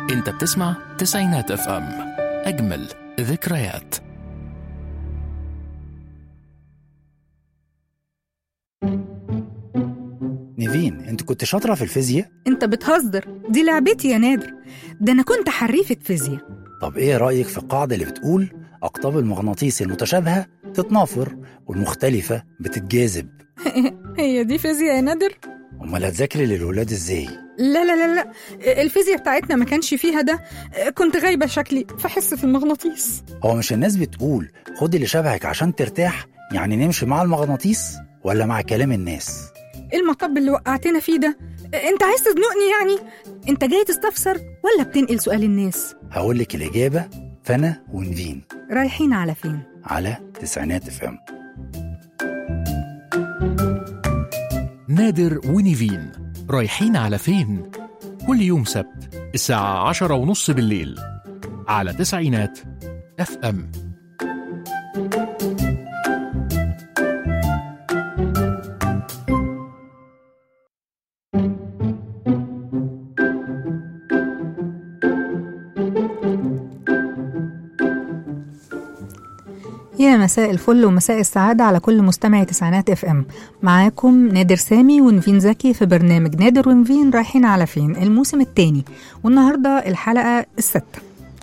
انت بتسمع تسعينات اف ام اجمل ذكريات نيفين انت كنت شاطره في الفيزياء انت بتهزر دي لعبتي يا نادر ده انا كنت حريفة فيزياء طب ايه رايك في القاعده اللي بتقول اقطاب المغناطيس المتشابهه تتنافر والمختلفه بتتجاذب هي دي فيزياء يا نادر امال هتذاكري للولاد ازاي لا لا لا لا الفيزياء بتاعتنا ما كانش فيها ده كنت غايبة شكلي في حصة المغناطيس هو مش الناس بتقول خدي اللي شبهك عشان ترتاح يعني نمشي مع المغناطيس ولا مع كلام الناس ايه المطب اللي وقعتنا فيه ده انت عايز تزنقني يعني انت جاي تستفسر ولا بتنقل سؤال الناس هقول لك الاجابه فانا ونفين رايحين على فين على تسعينات اف ام نادر ونيفين رايحين على فين؟ كل يوم سبت الساعة عشرة ونص بالليل على تسعينات اف ام يا مساء الفل ومساء السعادة على كل مستمعي تسعينات اف ام معاكم نادر سامي ونفين زكي في برنامج نادر ونفين رايحين على فين الموسم الثاني والنهاردة الحلقة الستة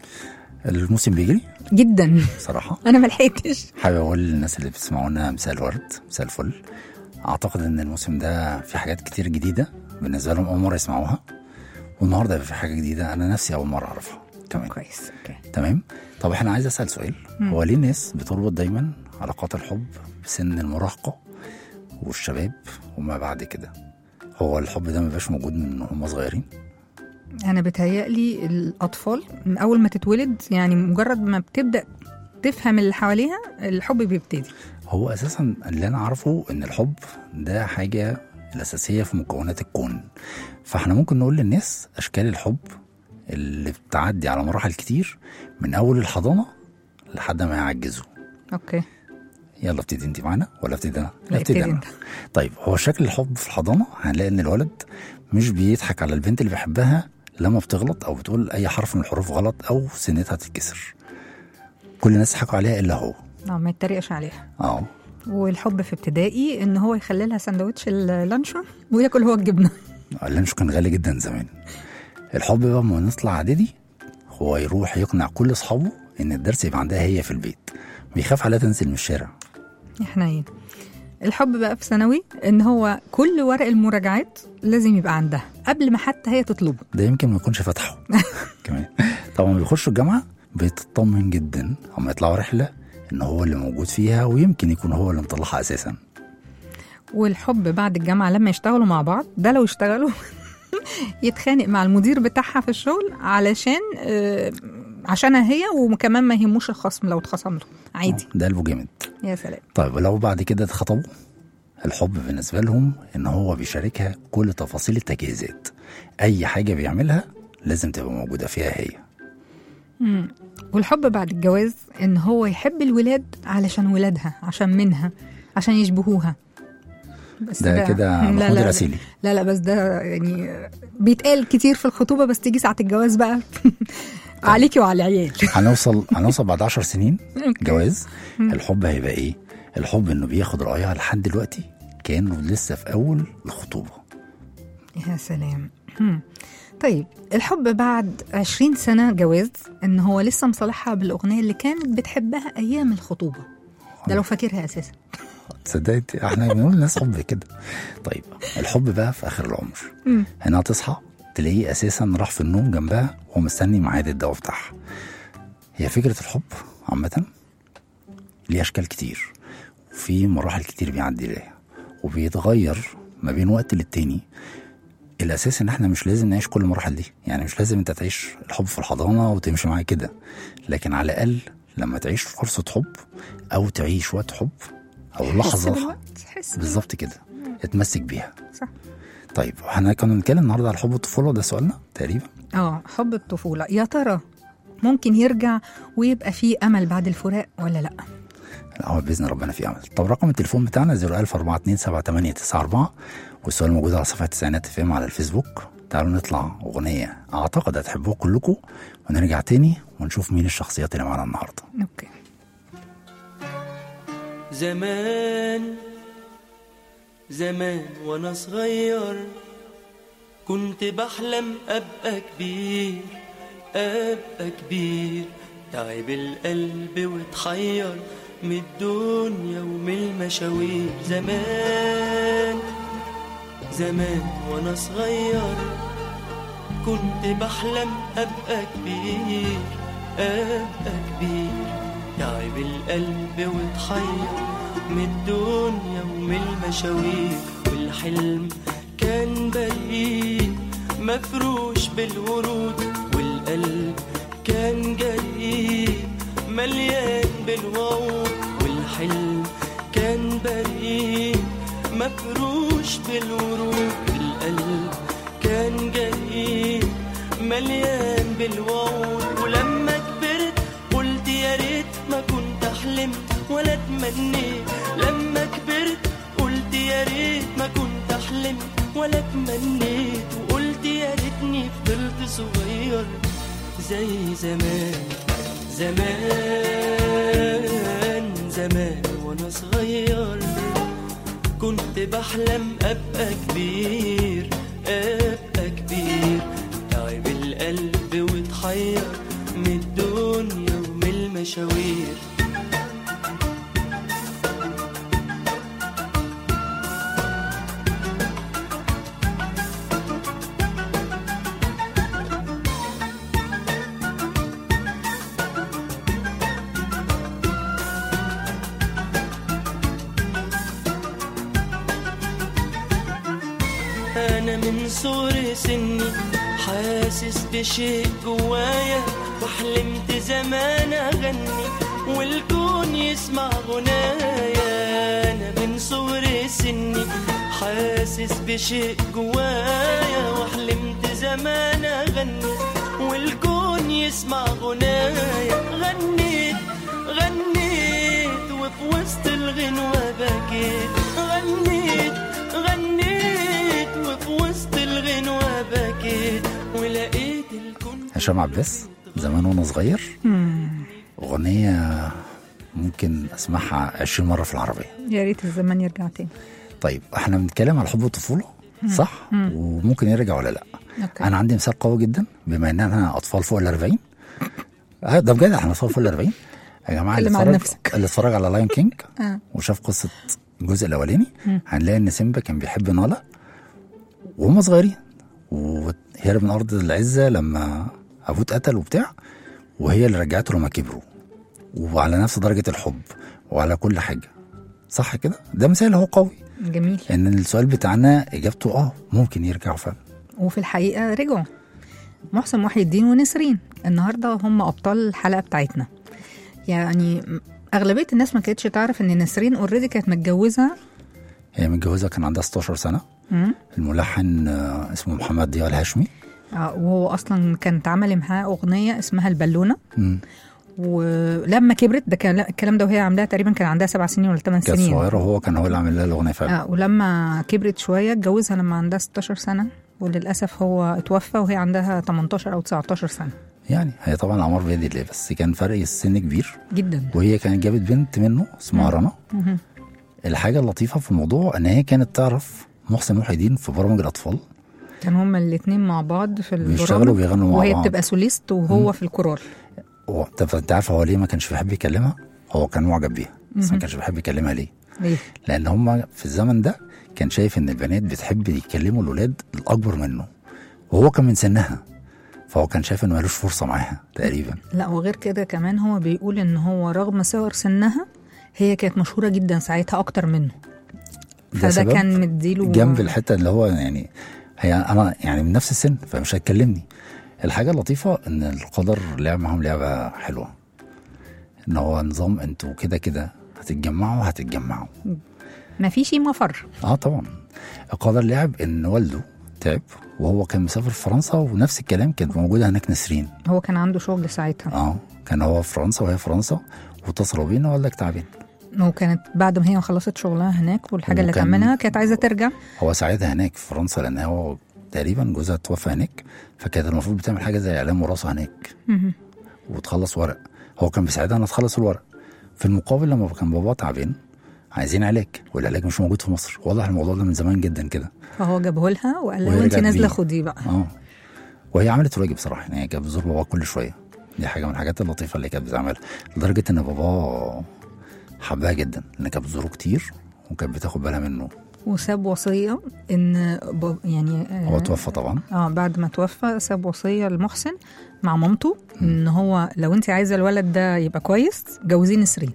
الموسم بيجري جدا صراحه انا ملحقتش حابب اقول للناس اللي بتسمعونا مساء الورد مساء الفل اعتقد ان الموسم ده في حاجات كتير جديده بالنسبه لهم اول مره يسمعوها والنهارده هيبقى في حاجه جديده انا نفسي اول مره اعرفها كمان كويس اوكي تمام طب احنا عايز اسال سؤال مم. هو ليه الناس بتربط دايما علاقات الحب بسن المراهقه والشباب وما بعد كده هو الحب ده ما بيبقاش موجود من هم صغيرين انا بتهيألي الاطفال من اول ما تتولد يعني مجرد ما بتبدأ تفهم اللي حواليها الحب بيبتدي هو اساسا اللي انا اعرفه ان الحب ده حاجه الاساسيه في مكونات الكون فاحنا ممكن نقول للناس اشكال الحب اللي بتعدي على مراحل كتير من اول الحضانه لحد ما يعجزوا اوكي يلا ابتدي انت معانا ولا ابتدي انا؟ لا، ابتدي انا انت. طيب هو شكل الحب في الحضانه هنلاقي ان الولد مش بيضحك على البنت اللي بيحبها لما بتغلط او بتقول اي حرف من الحروف غلط او سنتها تتكسر كل الناس يضحكوا عليها الا هو اه ما يتريقش عليها اه والحب في ابتدائي ان هو يخلي لها سندوتش اللانشون وياكل هو الجبنه اللانش كان غالي جدا زمان الحب بقى لما نطلع اعدادي هو يروح يقنع كل اصحابه ان الدرس يبقى عندها هي في البيت بيخاف عليها تنزل من الشارع يا حنين الحب بقى في ثانوي ان هو كل ورق المراجعات لازم يبقى عندها قبل ما حتى هي تطلبه ده يمكن ما يكونش فتحه كمان طبعا لما بيخشوا الجامعه بيتطمن جدا اما يطلعوا رحله ان هو اللي موجود فيها ويمكن يكون هو اللي مطلعها اساسا والحب بعد الجامعه لما يشتغلوا مع بعض ده لو اشتغلوا يتخانق مع المدير بتاعها في الشغل علشان آه، عشانها هي وكمان ما يهموش الخصم لو اتخصم له عادي ده قلبه جامد يا سلام طيب لو بعد كده اتخطبوا الحب بالنسبه لهم ان هو بيشاركها كل تفاصيل التجهيزات اي حاجه بيعملها لازم تبقى موجوده فيها هي مم. والحب بعد الجواز ان هو يحب الولاد علشان ولادها عشان منها عشان يشبهوها بس ده كده لا محمود لا, رسيلي لا لا بس ده يعني بيتقال كتير في الخطوبه بس تيجي ساعه الجواز بقى عليكي وعلى العيال هنوصل هنوصل بعد 10 سنين أوكي. جواز مم. الحب هيبقى ايه الحب انه بياخد رايها لحد دلوقتي كانه لسه في اول الخطوبه يا سلام مم. طيب الحب بعد عشرين سنة جواز إن هو لسه مصالحها بالأغنية اللي كانت بتحبها أيام الخطوبة ده لو فاكرها أساسا تصدقت احنا بنقول للناس حب كده طيب الحب بقى في اخر العمر مم. هنا تصحى تلاقيه اساسا راح في النوم جنبها وهو مستني ميعاد الدواء بتاعها هي فكره الحب عامه ليه اشكال كتير وفي مراحل كتير بيعدي ليها وبيتغير ما بين وقت للتاني الاساس ان احنا مش لازم نعيش كل المراحل دي يعني مش لازم انت تعيش الحب في الحضانه وتمشي معاه كده لكن على الاقل لما تعيش فرصه حب او تعيش وقت حب او حس لحظه بالوقت حس بالظبط كده اتمسك بيها صح طيب احنا كنا بنتكلم النهارده على حب الطفوله ده سؤالنا تقريبا اه حب الطفولة يا ترى ممكن يرجع ويبقى فيه أمل بعد الفراق ولا لأ لا هو باذن ربنا في امل طب رقم التليفون بتاعنا 010427894 والسؤال موجود على صفحه تسعينات اف ام على الفيسبوك تعالوا نطلع اغنيه اعتقد هتحبوها كلكم ونرجع تاني ونشوف مين الشخصيات اللي معانا النهارده اوكي زمان زمان وانا صغير كنت بحلم ابقى كبير ابقى كبير تعب القلب واتحير من الدنيا ومن المشاوير زمان زمان وانا صغير كنت بحلم ابقى كبير ابقى كبير تعب القلب واتحير من الدنيا ومن المشاوير والحلم كان بريء مفروش بالورود والقلب كان جريء مليان بالوعود والحلم كان بريء مفروش بالورود والقلب كان جريء مليان بالوعود ولما كبرت قلت يا ريت ما كنت حلمت ولا اتمنيت لما كبرت قلت يا ريت ما كنت حلمت ولا اتمنيت وقلت يا ريتني فضلت صغير زي زمان زمان زمان وانا صغير كنت بحلم ابقى كبير ابقى كبير تعب القلب واتحير من الدنيا ومن المشاوير أنا من صغر سني حاسس بشيء جوايا وحلمت زمان أغني والكون يسمع غنايا أنا من صغر سني حاسس بشيء جوايا وحلمت زمان أغني والكون يسمع غنايا غنيت غنيت وفي وسط الغنوة بكيت غنيت غنيت وفي وسط الغنوة بكيت ولقيت الكون هشام عباس زمان وانا صغير اغنيه ممكن اسمعها 20 مره في العربيه يا ريت الزمان يرجع تاني طيب احنا بنتكلم على حب الطفوله صح وممكن يرجع ولا لا اوكي انا عندي مثال قوي جدا بما ان انا اطفال فوق ال 40 آه، ده بجد احنا اطفال فوق ال 40 يا جماعه اللي اتكلم عن اتفرج نفسك. اللي اتفرج على لاين كينج آه. وشاف قصه الجزء الاولاني هنلاقي ان سيمبا كان بيحب نالا وهم صغيرين وهرب من ارض العزه لما ابوه اتقتل وبتاع وهي اللي رجعته لما كبروا وعلى نفس درجه الحب وعلى كل حاجه صح كده ده مثال هو قوي جميل ان السؤال بتاعنا اجابته اه ممكن يرجعوا فعلا وفي الحقيقه رجعوا محسن محي الدين ونسرين النهارده هم ابطال الحلقه بتاعتنا يعني اغلبيه الناس ما كانتش تعرف ان نسرين اوريدي كانت متجوزه هي متجوزه كان عندها 16 سنه مم. الملحن آه، اسمه محمد ضياء الهاشمي آه، وهو اصلا كان اتعمل معاه اغنيه اسمها البالونه مم. ولما كبرت ده كان الكلام ده وهي عاملاها تقريبا كان عندها سبع سنين ولا ثمان كانت سنين صغيره وهو كان هو اللي عامل لها الاغنيه فعلا آه ولما كبرت شويه اتجوزها لما عندها 16 سنه وللاسف هو اتوفى وهي عندها 18 او 19 سنه يعني هي طبعا اعمار بيد الله بس كان فرق السن كبير جدا وهي كانت جابت بنت منه اسمها رنا مهم. الحاجه اللطيفه في الموضوع ان هي كانت تعرف محسن محي الدين في برامج الاطفال كان هما الاثنين مع بعض في بيشتغلوا البرامج وبيغنوا مع وهي بعض. بتبقى سوليست وهو في الكورال هو طب انت عارف هو ليه ما كانش بيحب يكلمها هو كان معجب بيها بس ما كانش بيحب يكلمها ليه ليه؟ لان هم في الزمن ده كان شايف ان البنات بتحب يتكلموا الاولاد الاكبر منه وهو كان من سنها فهو كان شايف انه ملوش فرصه معاها تقريبا لا وغير كده كمان هو بيقول ان هو رغم صغر سنها هي كانت مشهوره جدا ساعتها اكتر منه ده فده سبب كان مديله جنب الحته اللي هو يعني هي انا يعني من نفس السن فمش هتكلمني الحاجه اللطيفه ان القدر لعب معاهم لعبه حلوه ان هو نظام انتوا كده كده هتتجمعوا هتتجمعوا ما في شيء مفر اه طبعا القدر لعب ان والده تعب وهو كان مسافر في فرنسا ونفس الكلام كانت موجوده هناك نسرين هو كان عنده شغل ساعتها اه كان هو في فرنسا وهي في فرنسا واتصلوا بينا وقال لك تعبان وكانت بعد ما هي خلصت شغلها هناك والحاجه اللي وكان- كان منها كانت عايزه ترجع هو ساعتها هناك في فرنسا لان هو تقريبا جوزها توفى هناك فكانت المفروض بتعمل حاجه زي اعلان وراثه هناك مهم. وتخلص ورق هو كان بيساعدها انها تخلص الورق في المقابل لما كان بابا تعبان عايزين علاج والعلاج مش موجود في مصر واضح الموضوع ده من زمان جدا كده فهو جابه لها وقال لها وهي وانت رجعت نازله بيه. خديه بقى اه وهي عملت واجب صراحه يعني هي كانت بتزور بابا كل شويه دي حاجه من الحاجات اللطيفه اللي كانت بتعملها لدرجه ان بابا حبها جدا لان كانت بتزوره كتير وكانت بتاخد بالها منه وساب وصيه ان ب- يعني آه، هو توفى طبعا اه بعد ما توفى ساب وصيه لمحسن مع مامته ان هو لو انت عايزه الولد ده يبقى كويس جوزيه نسرين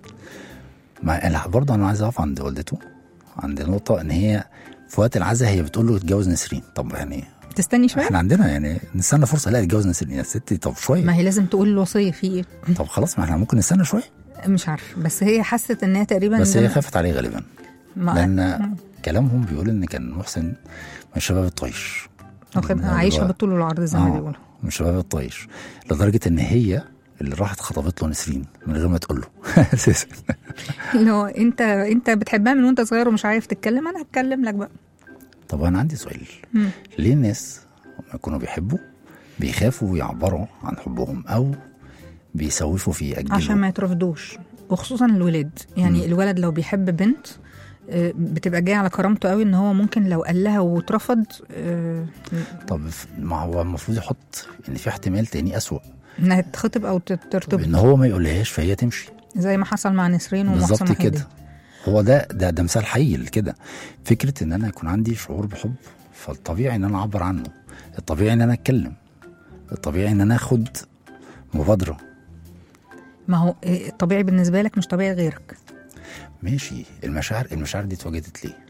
مع لا برضه انا عايز اقف عند والدته عند نقطه ان هي في وقت العزاء هي بتقول له اتجوز نسرين طب يعني تستني شويه احنا عندنا يعني نستنى فرصه لا اتجوز نسرين يا ستي طب ما شويه هي لازم تقول الوصيه في ايه طب خلاص ما احنا ممكن نستنى شويه مش عارف بس هي حست ان هي تقريبا بس زي هي ما- خافت عليه غالبا ما- لان كلامهم بيقول ان كان محسن من شباب الطيش واخد من عايشه اللي هو- بالطول والعرض زي ما آه، بيقولوا من شباب الطيش لدرجه ان هي اللي راحت خطبت له نسرين من غير ما تقول له اساسا اللي هو انت انت بتحبها من وانت صغير ومش عارف تتكلم انا هتكلم لك بقى طب انا عندي سؤال مم. ليه الناس لما يكونوا بيحبوا بيخافوا يعبروا عن حبهم او بيسوفوا في يأجلوا عشان ما يترفضوش وخصوصا الولاد يعني مم. الولد لو بيحب بنت آه، بتبقى جايه على كرامته قوي ان هو ممكن لو قال لها واترفض آه، طب ف- ما هو المفروض يحط ان في احتمال تاني اسوأ انها تتخطب او تت- ترتبط ان هو ما يقولهاش فهي تمشي زي ما حصل مع نسرين ومحسن بالظبط محمدي كده هو ده ده ده مثال حي لكده فكره ان انا يكون عندي شعور بحب فالطبيعي ان انا اعبر عنه الطبيعي ان انا اتكلم الطبيعي ان انا اخد مبادره ما هو آه، الطبيعي بالنسبه لك مش طبيعي غيرك ماشي المشاعر المشاعر دي اتوجدت ليه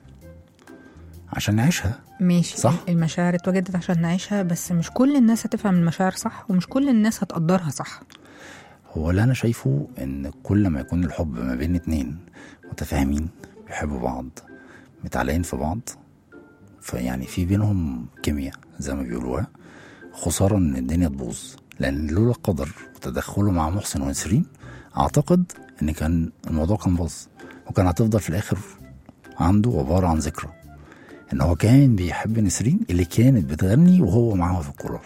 عشان نعيشها ماشي صح. المشاعر اتوجدت عشان نعيشها بس مش كل الناس هتفهم المشاعر صح ومش كل الناس هتقدرها صح هو اللي انا شايفه ان كل ما يكون الحب ما بين اتنين متفاهمين بيحبوا بعض متعلقين في بعض فيعني في بينهم كيمياء زي ما بيقولوها خسارة ان الدنيا تبوظ لان لولا القدر وتدخله مع محسن ونسرين اعتقد ان كان الموضوع كان باظ وكان هتفضل في الاخر عنده عبارة عن ذكرى ان هو كان بيحب نسرين اللي كانت بتغني وهو معاها في الكورال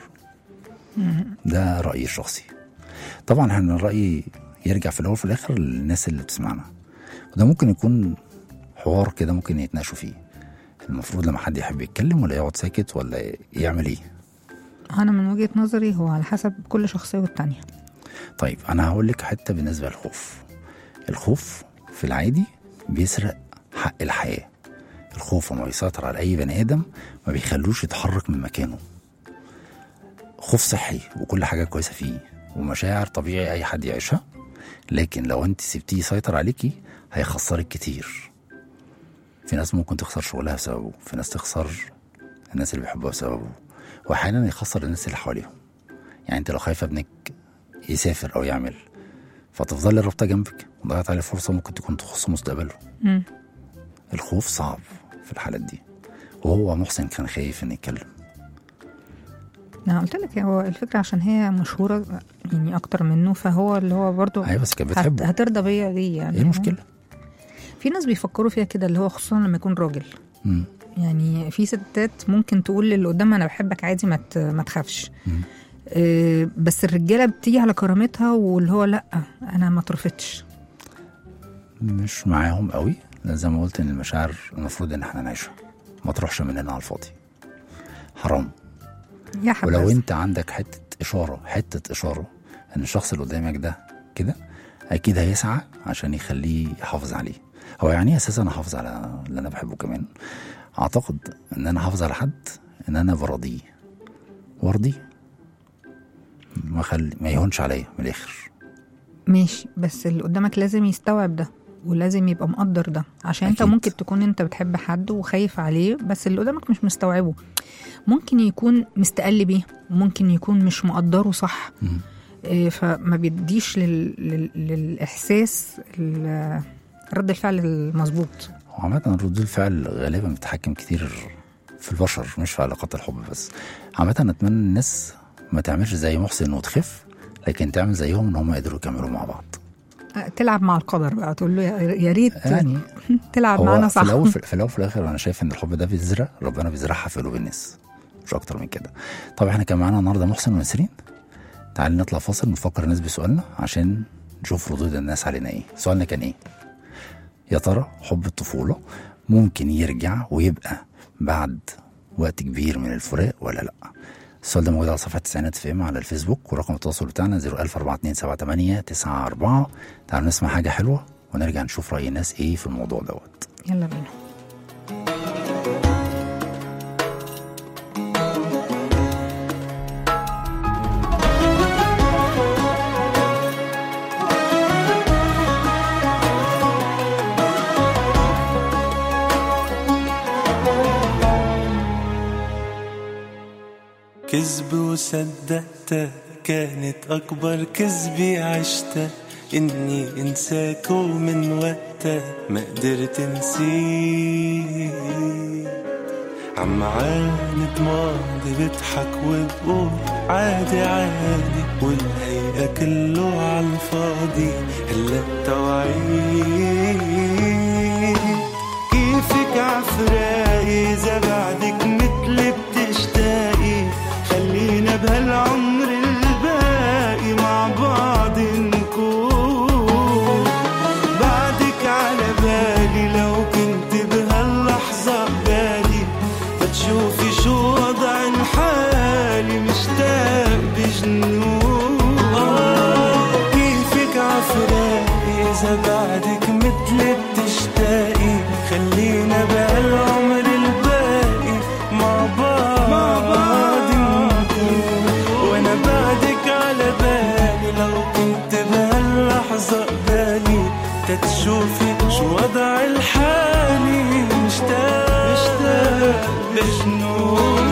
ده رأيي الشخصي طبعا احنا الرأي يرجع في الأول وفي الآخر للناس اللي بتسمعنا وده ممكن يكون حوار كده ممكن يتناقشوا فيه المفروض لما حد يحب يتكلم ولا يقعد ساكت ولا يعمل ايه انا من وجهه نظري هو على حسب كل شخصيه والتانيه طيب انا هقول لك حته بالنسبه للخوف الخوف في العادي بيسرق حق الحياه الخوف لما بيسيطر على اي بني ادم ما بيخلوش يتحرك من مكانه خوف صحي وكل حاجه كويسه فيه ومشاعر طبيعي اي حد يعيشها لكن لو انت سبتيه يسيطر عليكي هيخسرك كتير في ناس ممكن تخسر شغلها بسببه في ناس تخسر الناس اللي بيحبوها بسببه واحيانا يخسر الناس اللي حواليهم يعني انت لو خايفه ابنك يسافر او يعمل فتفضلي رابطه جنبك وضيعت عليه فرصه ممكن تكون تخص مستقبله مم. الخوف صعب في الحالات دي وهو محسن كان خايف انه يتكلم انا قلت لك هو الفكره عشان هي مشهوره يعني اكتر منه فهو اللي هو برضه ايوه بس كانت هت- بتحبه هترضى بيا ليه يعني ايه المشكله؟ في ناس بيفكروا فيها كده اللي هو خصوصا لما يكون راجل مم. يعني في ستات ممكن تقول للي قدامها انا بحبك عادي ما ت- ما تخافش مم. آه، بس الرجاله بتيجي على كرامتها واللي هو لا انا ما اترفضتش مش معاهم قوي لأن زي ما قلت ان المشاعر المفروض ان احنا نعيشها ما تروحش مننا على الفاضي حرام يا حبيبي ولو انت عندك حته اشاره حته اشاره ان الشخص اللي قدامك ده كده اكيد هيسعى عشان يخليه يحافظ عليه هو يعني ايه اساسا احافظ على اللي انا بحبه كمان اعتقد ان انا احافظ على حد ان انا برضيه وارضيه ما خلي ما يهونش عليا من الاخر ماشي بس اللي قدامك لازم يستوعب ده ولازم يبقى مقدر ده عشان انت أكيد. ممكن تكون انت بتحب حد وخايف عليه بس اللي قدامك مش مستوعبه ممكن يكون مستقل بيه ممكن يكون مش مقدره صح مم. إيه، فما بيديش لل... لل... للاحساس ال- رد الفعل المظبوط وعامة ردود الفعل غالبا بتتحكم كتير في البشر مش في علاقات الحب بس عامة أتمنى الناس ما تعملش زي محسن وتخف لكن تعمل زيهم ان هم قدروا يكملوا مع بعض آه، تلعب مع القدر بقى تقول له يا يا ريت يعني تلعب معانا هو صح في الاول في الاول وفي الاخر انا شايف ان الحب ده بيزرع ربنا بيزرعها في قلوب الناس مش اكتر من كده طب احنا كان معانا النهارده محسن ونسرين تعالي نطلع فاصل نفكر الناس بسؤالنا عشان نشوف ردود الناس علينا ايه سؤالنا كان ايه يا ترى حب الطفولة ممكن يرجع ويبقى بعد وقت كبير من الفراق ولا لا السؤال ده موجود على صفحة تسعينات في على الفيسبوك ورقم التواصل بتاعنا 014278894 تعالوا نسمع حاجة حلوة ونرجع نشوف رأي الناس ايه في الموضوع دوت يلا بينا كذب وصدقته كانت أكبر كذبي عشتها إني أنساك ومن وقتها ما قدرت نسيت عم عاند ماضي بضحك وبقول عادي عادي والهيئة كله عالفاضي هلا توعيت كيفك عفراقي إذا بعدك مثلي بتشتاقي خلينا بهالعمر الباقي مع بعض نكون بعدك على بالي لو كنت بهاللحظة بالي فتشوفي شو وضع حالي مشتاق بجنون آه كيفك عفراقي إذا بعدك مثلي بتشتاقي خلينا بهالعمر الباقي مع بعض مع بعض نكون وانا بعدك على بالي لو كنت بهاللحظة قبالي تتشوفي شو وضع الحالي مشتاق مشتاق بجنون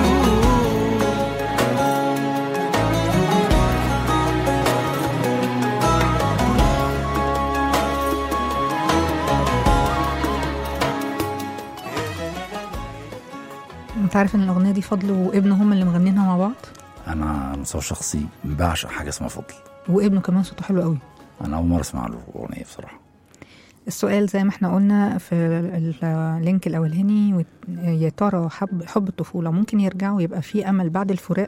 انت عارف ان الاغنيه دي فضل وابنه هم اللي مغنينها مع بعض انا على مستوى شخصي بعشق حاجة اسمها فضل وابنه كمان صوته حلو قوي انا اول مرة اسمع له اغنية بصراحة السؤال زي ما احنا قلنا في اللينك الاولاني وت- يا ترى حب حب الطفوله ممكن يرجع ويبقى في امل بعد الفراق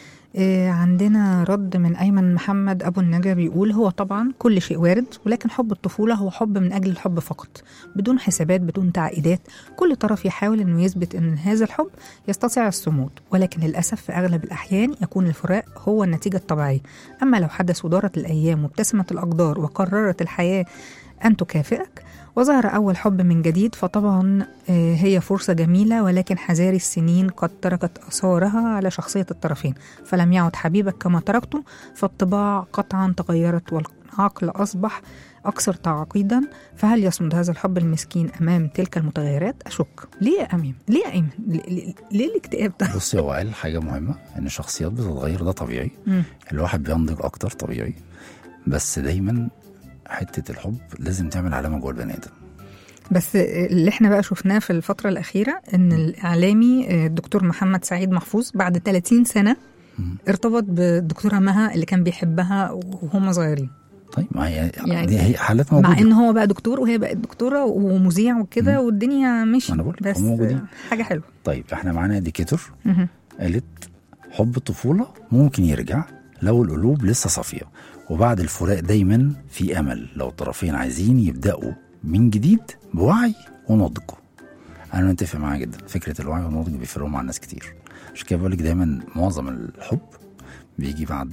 آه، عندنا رد من ايمن محمد ابو النجا بيقول هو طبعا كل شيء وارد ولكن حب الطفوله هو حب من اجل الحب فقط بدون حسابات بدون تعقيدات كل طرف يحاول انه يثبت ان هذا الحب يستطيع الصمود ولكن للاسف في اغلب الاحيان يكون الفراق هو النتيجه الطبيعيه اما لو حدث ودارت الايام وابتسمت الاقدار وقررت الحياه أن تكافئك وظهر أول حب من جديد فطبعا آه، هي فرصة جميلة ولكن حذاري السنين قد تركت أثارها على شخصية الطرفين فلم يعد حبيبك كما تركته فالطباع قطعا تغيرت والعقل أصبح أكثر تعقيدا فهل يصمد هذا الحب المسكين أمام تلك المتغيرات؟ أشك ليه يا أمين؟ ليه يا أيمن؟ ليه- ليه, ليه الاكتئاب ده؟ بصي هو قال حاجة مهمة ان الشخصيات بتتغير ده طبيعي مم. الواحد بينضج اكتر طبيعي بس دايما حتة الحب لازم تعمل علامة جوه البني ادم بس اللي احنا بقى شفناه في الفترة الأخيرة إن الإعلامي آه، الدكتور محمد سعيد محفوظ بعد 30 سنة ارتبط بالدكتورة مها اللي كان بيحبها وهم صغيرين طيب ما هي يعني يعني دي هي حالات موجودة مع إن هو بقى دكتور وهي بقت دكتورة ومذيع وكده والدنيا مشي ما أنا بقولك، بس هم موجودين. آه، حاجة حلوة طيب احنا معانا اديكيتور مهم. قالت حب الطفولة ممكن يرجع لو القلوب لسه صافية وبعد الفراق دايما في أمل لو الطرفين عايزين يبدأوا من جديد بوعي ونضج أنا متفق معاها جدا فكرة الوعي والنضج بيفرقوا مع الناس كتير عشان كده بقول لك دايما معظم الحب بيجي بعد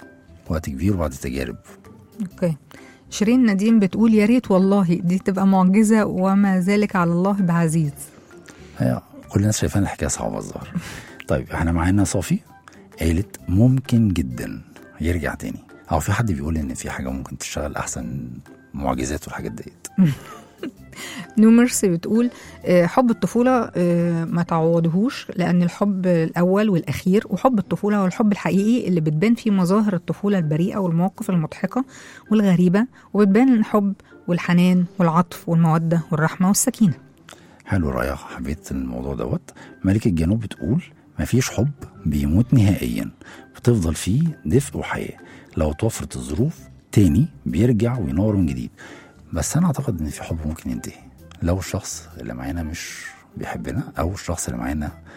وقت كبير وبعد تجارب أوكي شيرين نديم بتقول يا ريت والله دي تبقى معجزة وما ذلك على الله بعزيز هي كل الناس شايفين الحكايه صعبه الظاهر طيب احنا معانا صافي قالت ممكن جدا يرجع تاني او في حد بيقول ان في حاجه ممكن تشتغل احسن معجزات والحاجات ديت نومرس بتقول آه، حب الطفولة آه، ما تعوضهوش لأن الحب الأول والأخير وحب الطفولة هو الحب الحقيقي اللي بتبان فيه مظاهر الطفولة البريئة والمواقف المضحكة والغريبة وبتبان الحب والحنان والعطف والمودة والرحمة والسكينة حلو رايح حبيت الموضوع دوت ملك الجنوب بتقول مفيش حب بيموت نهائيا بتفضل فيه دفء وحياه لو توفرت الظروف تاني بيرجع وينور من جديد بس انا اعتقد ان في حب ممكن ينتهي لو الشخص اللي معانا مش بيحبنا او الشخص اللي معانا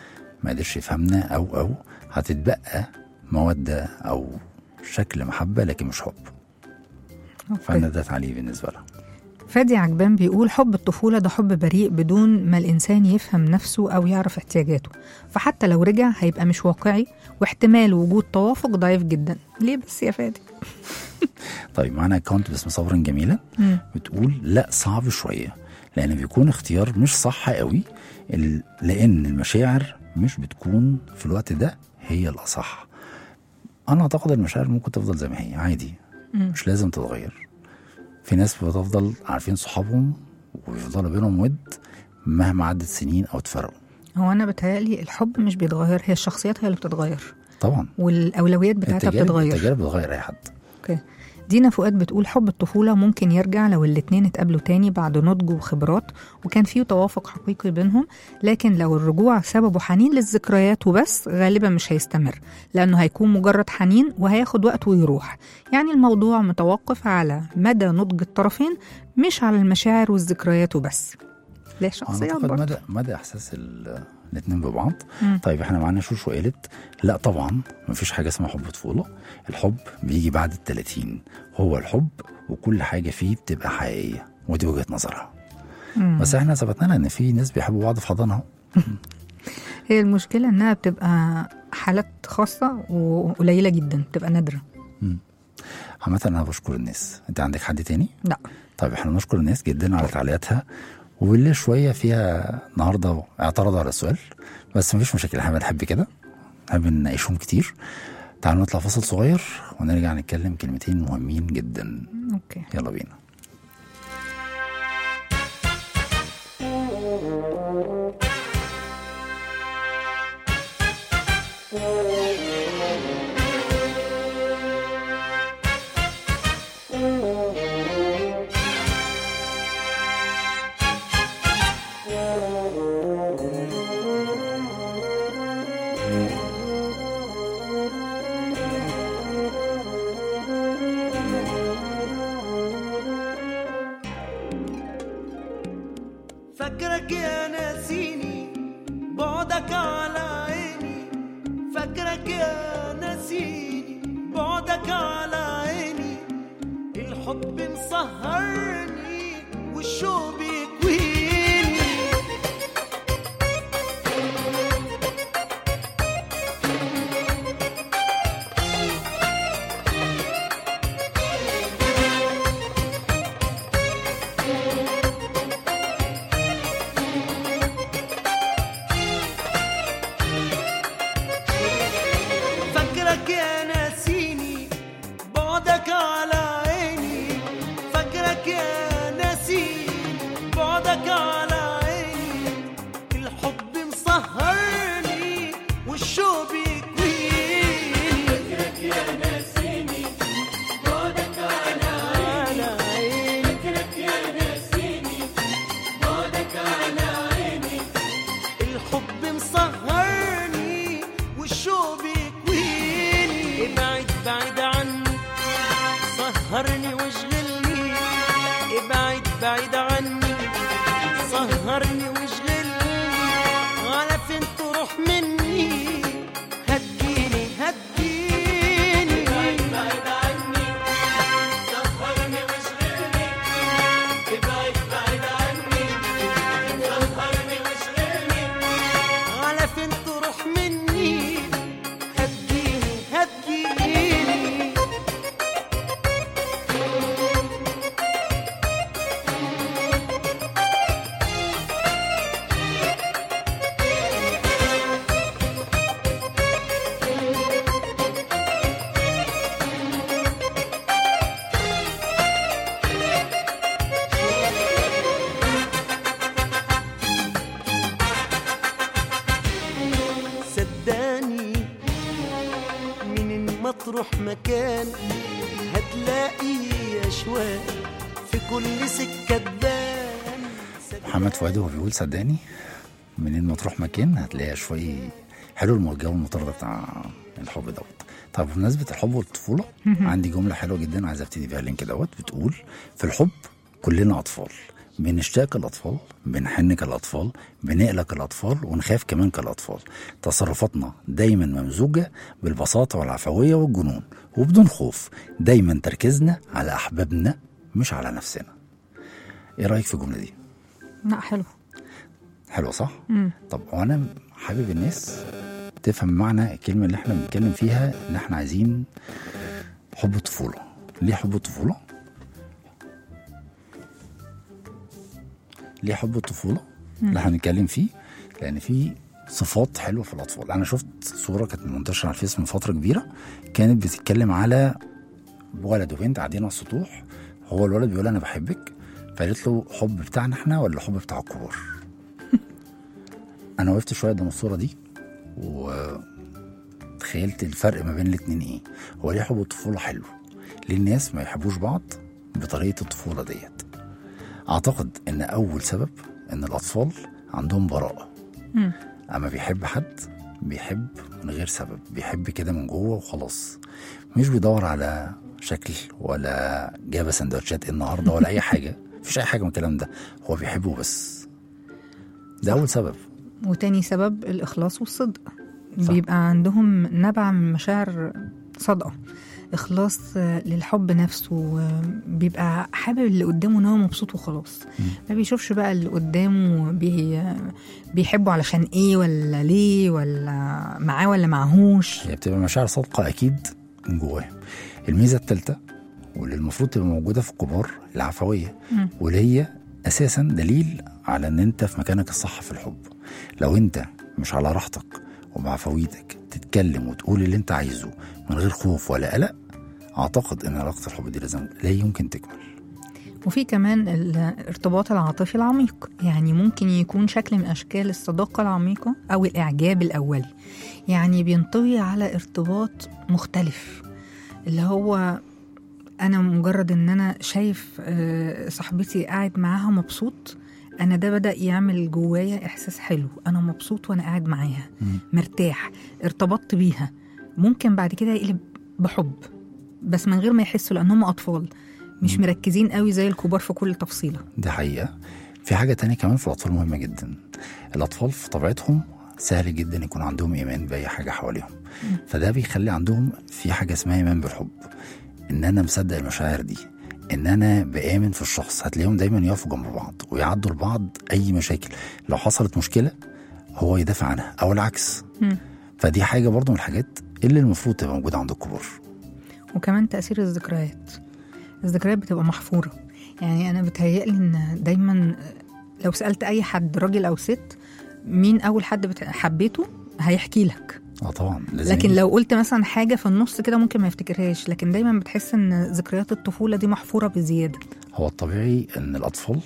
ما قدرش يفهمنا او او هتتبقى موده او شكل محبه لكن مش حب فانا ده تعليق بالنسبه لها فادي عجبان بيقول حب الطفولة ده حب بريء بدون ما الإنسان يفهم نفسه أو يعرف احتياجاته فحتى لو رجع هيبقى مش واقعي واحتمال وجود توافق ضعيف جدا ليه بس يا فادي؟ طيب معانا اكونت باسم صبرا جميله مم. بتقول لا صعب شويه لان بيكون اختيار مش صح قوي ال- لان المشاعر مش بتكون في الوقت ده هي الاصح انا اعتقد المشاعر ممكن تفضل زي ما هي عادي مم. مش لازم تتغير في ناس بتفضل عارفين صحابهم ويفضلوا بينهم ود مهما عدت سنين او اتفرقوا هو أنا بتهيألي الحب مش بيتغير هي الشخصيات هي اللي بتتغير طبعا والأولويات بتاعتها التجارب بتتغير التجارب بتغير اي حد اوكي دينا فؤاد بتقول حب الطفولة ممكن يرجع لو الاتنين اتقابلوا تاني بعد نضج وخبرات وكان فيه توافق حقيقي بينهم لكن لو الرجوع سببه حنين للذكريات وبس غالبا مش هيستمر لأنه هيكون مجرد حنين وهياخد وقت ويروح يعني الموضوع متوقف على مدى نضج الطرفين مش على المشاعر والذكريات وبس ليه انا شخصيات اعتقد برضه مدى مدى احساس ال- الاتنين ببعض مم. طيب احنا معانا شوشو قالت لا طبعا مفيش حاجه اسمها حب طفوله الحب بيجي بعد ال 30 هو الحب وكل حاجه فيه بتبقى حقيقيه ودي وجهه نظرها مم. بس احنا ثبتنا لها ان في ناس بيحبوا بعض في حضانه اهو هي المشكلة إنها بتبقى حالات خاصة وقليلة جدا بتبقى نادرة عامة انا بشكر الناس انت عندك حد تاني؟ لا طيب احنا بنشكر الناس جدا على تعليقاتها وبالليل شويه فيها النهارده اعترضوا على السؤال بس مفيش مشاكل احنا بنحب كده نحب نناقشهم كتير تعالوا نطلع فاصل صغير ونرجع نتكلم كلمتين مهمين جدا اوكي يلا بينا فاكرك يا ناسيني بعدك على عيني فاكرك يا ناسيني بعدك على عيني الحب مسهرني والشوق بيكويني فاكرك يا ناسيني بعدك على عيني فاكرك يا ناسيني بعدك على عيني الحب مسهرني والشوق بيكويني فاكرك يا ناسيني بعدك على عيني فاكرك يا ناسيني بعدك على عيني الحب مسهرني والشوق بيكويني ابعد بعيد عني سهرني واشغلني ابعد بعيد عني سهرني واشغلني على فين تروح مني هديني هديني ابعد بعيد عني سهرني واشغلني ابعد بعيد عني سهرني واشغلني على فين تروح مني هديني هديني صدقني من مطرح مكان هتلاقي أشواق في كل سكة تبان محمد فؤاد هو بيقول صدقني منين ما تروح مكان هتلاقي شويه حلو الجو المطر ده بتاع الحب دوت طب بمناسبه الحب والطفوله عندي جمله حلوه جدا عايز ابتدي بيها اللينك دوت بتقول في الحب كلنا اطفال بنشتاق كالاطفال بنحن كالاطفال بنقلق كالاطفال ونخاف كمان كالاطفال تصرفاتنا دايما ممزوجه بالبساطه والعفويه والجنون وبدون خوف دايما تركيزنا على احبابنا مش على نفسنا ايه رايك في الجمله دي لا حلو حلوه صح مم. طب وانا حابب الناس تفهم معنى الكلمه اللي احنا بنتكلم فيها ان احنا عايزين حب الطفوله ليه حب الطفوله ليه حب الطفوله اللي احنا بنتكلم فيه لان في صفات حلوه في الاطفال انا شفت صوره كانت منتشره على الفيس من فتره كبيره كانت بتتكلم على ولد وبنت قاعدين على السطوح هو الولد بيقول انا بحبك فقالت له حب بتاعنا احنا ولا حب بتاع الكبار انا وقفت شويه قدام الصوره دي وتخيلت الفرق ما بين الاتنين ايه هو ليه حب الطفوله حلو ليه الناس ما يحبوش بعض بطريقه الطفوله ديت اعتقد ان اول سبب ان الاطفال عندهم براءه مم. اما بيحب حد بيحب من غير سبب بيحب كده من جوه وخلاص مش بيدور على شكل ولا جاب سندوتشات إيه النهارده ولا اي حاجه مفيش اي حاجه من الكلام ده هو بيحبه بس ده اول سبب وتاني سبب الإخلاص والصدق صح. بيبقى عندهم نبع من مشاعر صادقة إخلاص آه، للحب نفسه آه، بيبقى حابب اللي قدامه إن هو مبسوط وخلاص ما بيشوفش بقى اللي قدامه بي بيحبه علشان إيه ولا ليه ولا معاه ولا معهوش هي بتبقى مشاعر صادقه اكيد من جواهم الميزه الثالثه واللي المفروض تبقى موجوده في الكبار العفويه مم. واللي هي اساسا دليل على ان انت في مكانك الصح في الحب لو انت مش على راحتك وبعفويتك تتكلم وتقول اللي انت عايزه من غير خوف ولا قلق اعتقد ان علاقه الحب دي لازم لا يمكن تكمل وفي كمان الارتباط العاطفي العميق يعني ممكن يكون شكل من أشكال الصداقة العميقة أو الإعجاب الأولي يعني بينطوي على ارتباط مختلف اللي هو أنا مجرد إن أنا شايف آه، صاحبتي قاعد معاها مبسوط أنا ده بدأ يعمل جوايا إحساس حلو أنا مبسوط وأنا قاعد معاها مرتاح ارتبطت بيها ممكن بعد كده يقلب بحب بس من غير ما يحسوا لأنهم أطفال مش مركزين قوي زي الكبار في كل تفصيلة دي حقيقه في حاجه تانية كمان في الاطفال مهمه جدا الاطفال في طبيعتهم سهل جدا يكون عندهم ايمان باي حاجه حواليهم فده بيخلي عندهم في حاجه اسمها ايمان بالحب ان انا مصدق المشاعر دي ان انا بامن في الشخص هتلاقيهم دايما يقفوا جنب بعض ويعدوا لبعض اي مشاكل لو حصلت مشكله هو يدافع عنها او العكس مم. فدي حاجه برضو من الحاجات اللي المفروض تبقى موجوده عند الكبار وكمان تأثير الذكريات الذكريات بتبقى محفورة يعني أنا بتهيألي إن دايما لو سألت أي حد راجل أو ست مين أول حد بت- حبيته هيحكي لك اه طبعا لازم لكن لو قلت مثلا حاجة في النص كده ممكن ما يفتكرهاش لكن دايما بتحس إن ذكريات الطفولة دي محفورة بزيادة هو الطبيعي ان الاطفال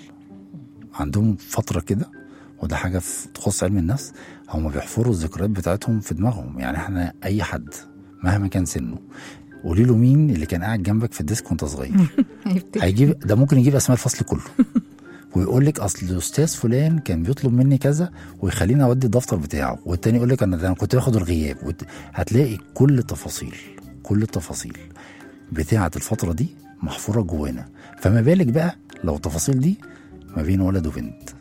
عندهم فتره كده وده حاجه في تخص علم النفس هم بيحفروا الذكريات بتاعتهم في دماغهم يعني احنا اي حد مهما كان سنه قولي له مين اللي كان قاعد جنبك في الديسك وانت صغير هيفتكر هيجيب ده ممكن يجيب اسماء الفصل كله ويقول لك اصل الاستاذ فلان كان بيطلب مني كذا ويخليني اودي الدفتر بتاعه والتاني يقول لك انا ده انا كنت باخد الغياب وت... هتلاقي كل التفاصيل كل التفاصيل بتاعه الفتره دي محفوره جوانا فما بالك بقى لو التفاصيل دي ما بين ولد وبنت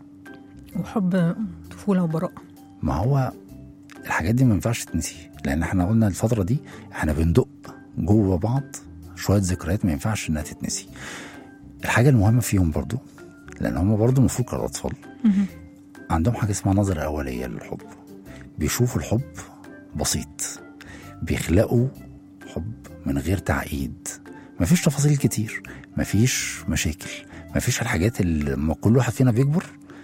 وحب طفولة وبراءة ما هو الحاجات دي ما ينفعش تنسي لان احنا قلنا الفتره دي احنا بندق جوه بعض شويه ذكريات ما ينفعش انها تتنسي الحاجه المهمه فيهم برضو لان هم برضو المفروض كالاطفال عندهم حاجه اسمها نظره اوليه للحب بيشوفوا الحب بسيط بيخلقوا حب من غير تعقيد مفيش تفاصيل كتير مفيش مشاكل مفيش الحاجات اللي لما كل واحد فينا بيكبر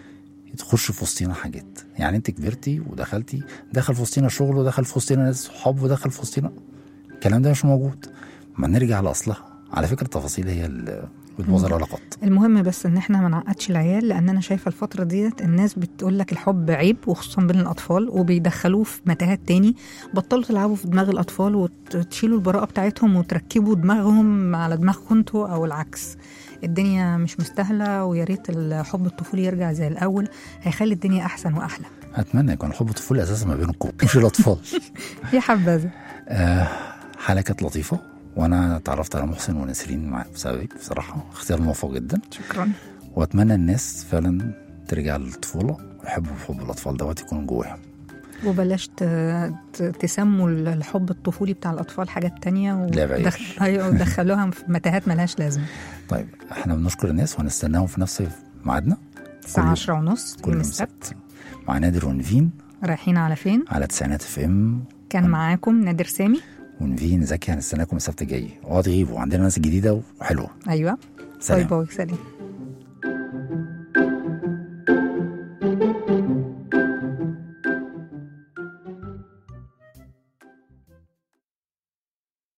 تخش في وسطينا حاجات يعني انت كبرتي ودخلتي دخل في وسطينا شغل ودخل في وسطينا ناس صحاب ودخل في وسطينا الكلام ده مش موجود ما نرجع لاصلها على فكره التفاصيل هي اللي بتبوظ العلاقات المهم بس ان احنا ما نعقدش العيال لان انا شايفه الفتره ديت الناس بتقول لك الحب عيب وخصوصا بين الاطفال وبيدخلوه في متاهات تاني بطلوا تلعبوا في دماغ الاطفال وتشيلوا البراءه بتاعتهم وتركبوا دماغهم على دماغكم انتوا او العكس الدنيا مش مستاهله ويا ريت الحب الطفولي يرجع زي الاول هيخلي الدنيا احسن واحلى اتمنى يكون الحب الطفولي اساسا ما بينكم مش الاطفال يا حبذا آه حلقه كانت لطيفه وانا اتعرفت على محسن ونسرين معاك بسببك بصراحه اختيار موفق جدا شكرا واتمنى الناس فعلا ترجع للطفوله ويحبوا حب الاطفال دوت يكون جواهم وبلاش ت... ت... تسموا الحب الطفولي بتاع الأطفال حاجات تانية لعب عيال. أيوة ودخلوها في متاهات ملهاش لازمة طيب احنا بنشكر الناس وهنستناهم في نفس ميعادنا الساعة كل- عشرة ونص كل يوم يوم السبت سبت مع نادر ونفين رايحين على فين؟ على تسعينات اف ام كان معاكم نادر سامي ونفين زكي هنستناكم السبت الجاي اوعوا تغيبوا عندنا ناس جديده وحلوه أيوة باي سلام باي سلام